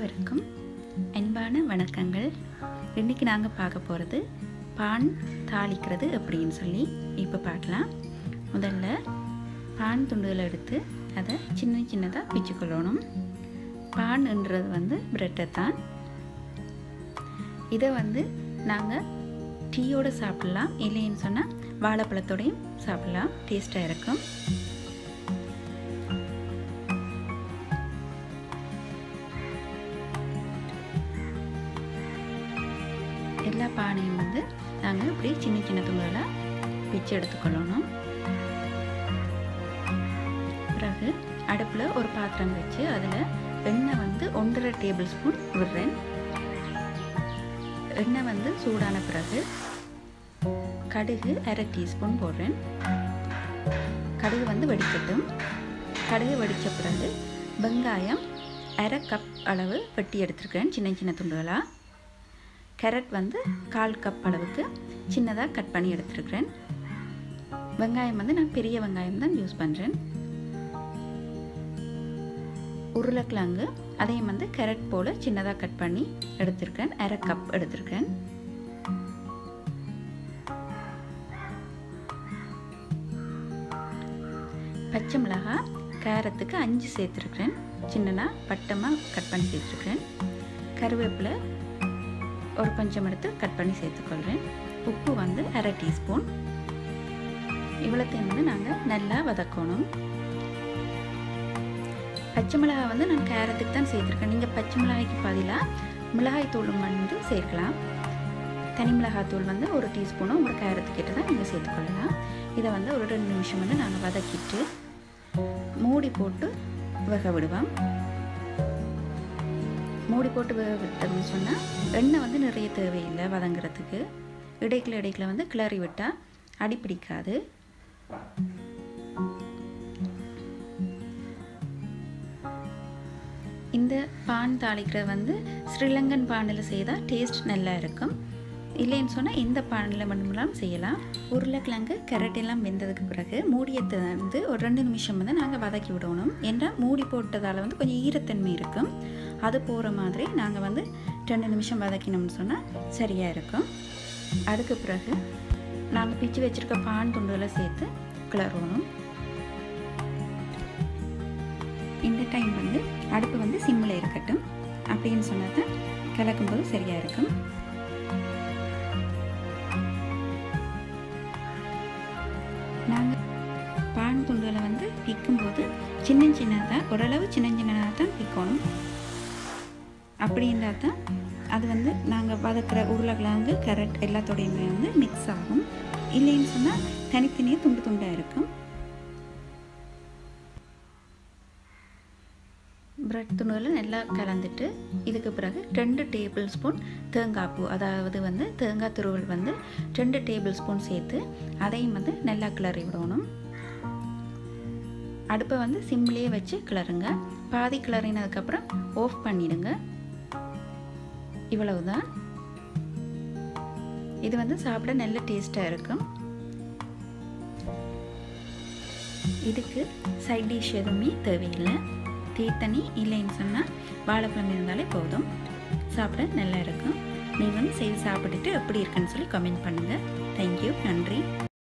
அனைவருக்கும் அன்பான வணக்கங்கள் இன்றைக்கி நாங்கள் பார்க்க போகிறது பான் தாளிக்கிறது எப்படின்னு சொல்லி இப்போ பார்க்கலாம் முதல்ல பான் துண்டுகளை எடுத்து அதை சின்ன சின்னதாக பிச்சுக்கொள்ளணும் பான்ன்றது வந்து பிரெட்டை தான் இதை வந்து நாங்கள் டீயோடு சாப்பிட்லாம் இல்லைன்னு சொன்னால் வாழைப்பழத்தோடையும் சாப்பிட்லாம் டேஸ்ட்டாக இருக்கும் எல்லா பானையும் வந்து நாங்கள் இப்படி சின்ன சின்ன துண்டுகளாக பிச்சு எடுத்துக்கொள்ளணும் பிறகு அடுப்பில் ஒரு பாத்திரம் வச்சு அதில் எண்ணெய் வந்து ஒன்றரை டேபிள் ஸ்பூன் விடுறேன் எண்ணெய் வந்து சூடான பிறகு கடுகு அரை டீஸ்பூன் போடுறேன் கடுகு வந்து வெடிக்கட்டும் கடுகு வெடித்த பிறகு வெங்காயம் அரை கப் அளவு வெட்டி எடுத்துருக்கேன் சின்ன சின்ன துண்டுகளாக கேரட் வந்து கால் கப் அளவுக்கு சின்னதாக கட் பண்ணி எடுத்துருக்கிறேன் வெங்காயம் வந்து நான் பெரிய வெங்காயம் தான் யூஸ் பண்ணுறேன் உருளைக்கிழங்கு அதையும் வந்து கேரட் போல் சின்னதாக கட் பண்ணி எடுத்திருக்கேன் அரை கப் எடுத்திருக்கேன் பச்சை மிளகாய் கேரத்துக்கு அஞ்சு சேர்த்துருக்குறேன் சின்னதாக பட்டமாக கட் பண்ணி சேர்த்துருக்குறேன் கருவேப்பிலை ஒரு கொஞ்சம் எடுத்து கட் பண்ணி சேர்த்துக்கொள்கிறேன் உப்பு வந்து அரை டீஸ்பூன் இவ்வளோத்தையும் வந்து நாங்கள் நல்லா வதக்கணும் பச்சை மிளகாய் வந்து நான் கேரத்துக்கு தான் சேர்த்துருக்கேன் நீங்கள் பச்சை மிளகாய்க்கு பதிலாக மிளகாய் தூளும் வந்து சேர்க்கலாம் தனி மிளகாய் தூள் வந்து ஒரு டீஸ்பூனும் ஒரு கேரத்துக்கிட்ட தான் நீங்கள் சேர்த்துக்கொள்ளலாம் இதை வந்து ஒரு ரெண்டு நிமிஷம் வந்து நாங்கள் வதக்கிட்டு மூடி போட்டு வேக விடுவோம் மூடி போட்டு வேக விட்டோம்னு சொன்னால் எண்ணெய் வந்து நிறைய தேவையில்லை வதங்குறதுக்கு இடைக்கில் இடைக்கில் வந்து கிளறி விட்டால் அடி பிடிக்காது இந்த பான் தாளிக்கிற வந்து ஸ்ரீலங்கன் பானில் செய்தால் டேஸ்ட் நல்லா இருக்கும் இல்லைன்னு சொன்னால் எந்த பானில் மட்டுமெல்லாம் செய்யலாம் உருளைக்கிழங்கு கேரட் எல்லாம் வெந்ததுக்கு பிறகு மூடியத்தை வந்து ஒரு ரெண்டு நிமிஷம் வந்து நாங்கள் வதக்கி விடணும் ஏன்னா மூடி போட்டதால் வந்து கொஞ்சம் ஈரத்தன்மை இருக்கும் அது போகிற மாதிரி நாங்கள் வந்து ரெண்டு நிமிஷம் வதக்கினோம்னு சொன்னால் சரியாக இருக்கும் அதுக்கு பிறகு நாங்கள் பிச்சு வச்சுருக்க பான் துண்டுகளை சேர்த்து கிளறணும் இந்த டைம் வந்து அடுப்பு வந்து சிம்மில் இருக்கட்டும் அப்படின்னு சொன்னால் தான் கலக்கும்போது சரியாக இருக்கும் நாங்கள் பான் துண்டுகளை வந்து பிக்கும்போது சின்ன சின்னதாக ஓரளவு சின்ன சின்னதாக தான் பிக்கணும் அப்படி இருந்தால் தான் அது வந்து நாங்கள் வதக்கிற உருளைக்கிழங்கு கேரட் எல்லாத்தோடையுமே வந்து மிக்ஸ் ஆகும் இல்லைன்னு சொன்னால் தனித்தனியாக துண்டு துண்டாக இருக்கும் பிரெட் துண்டுகளை நல்லா கலந்துட்டு இதுக்கு பிறகு ரெண்டு டேபிள் ஸ்பூன் தேங்காய் பூ அதாவது வந்து தேங்காய் துருவல் வந்து ரெண்டு டேபிள் ஸ்பூன் சேர்த்து அதையும் வந்து நல்லா கிளறி விடணும் அடுப்பை வந்து சிம்லேயே வச்சு கிளறுங்க பாதி கிளறினதுக்கப்புறம் ஆஃப் பண்ணிடுங்க இவ்வளவுதான் இது வந்து சாப்பிட நல்ல டேஸ்ட்டாக இருக்கும் இதுக்கு சைட் டிஷ் எதுவுமே தேவையில்லை தீர்த்தனி இல்லைன்னு சொன்னால் வாழைப்பழம் இருந்தாலே போதும் சாப்பிட நல்லா இருக்கும் நீங்களும் செய்து சாப்பிட்டுட்டு எப்படி இருக்குன்னு சொல்லி கமெண்ட் பண்ணுங்கள் தேங்க்யூ நன்றி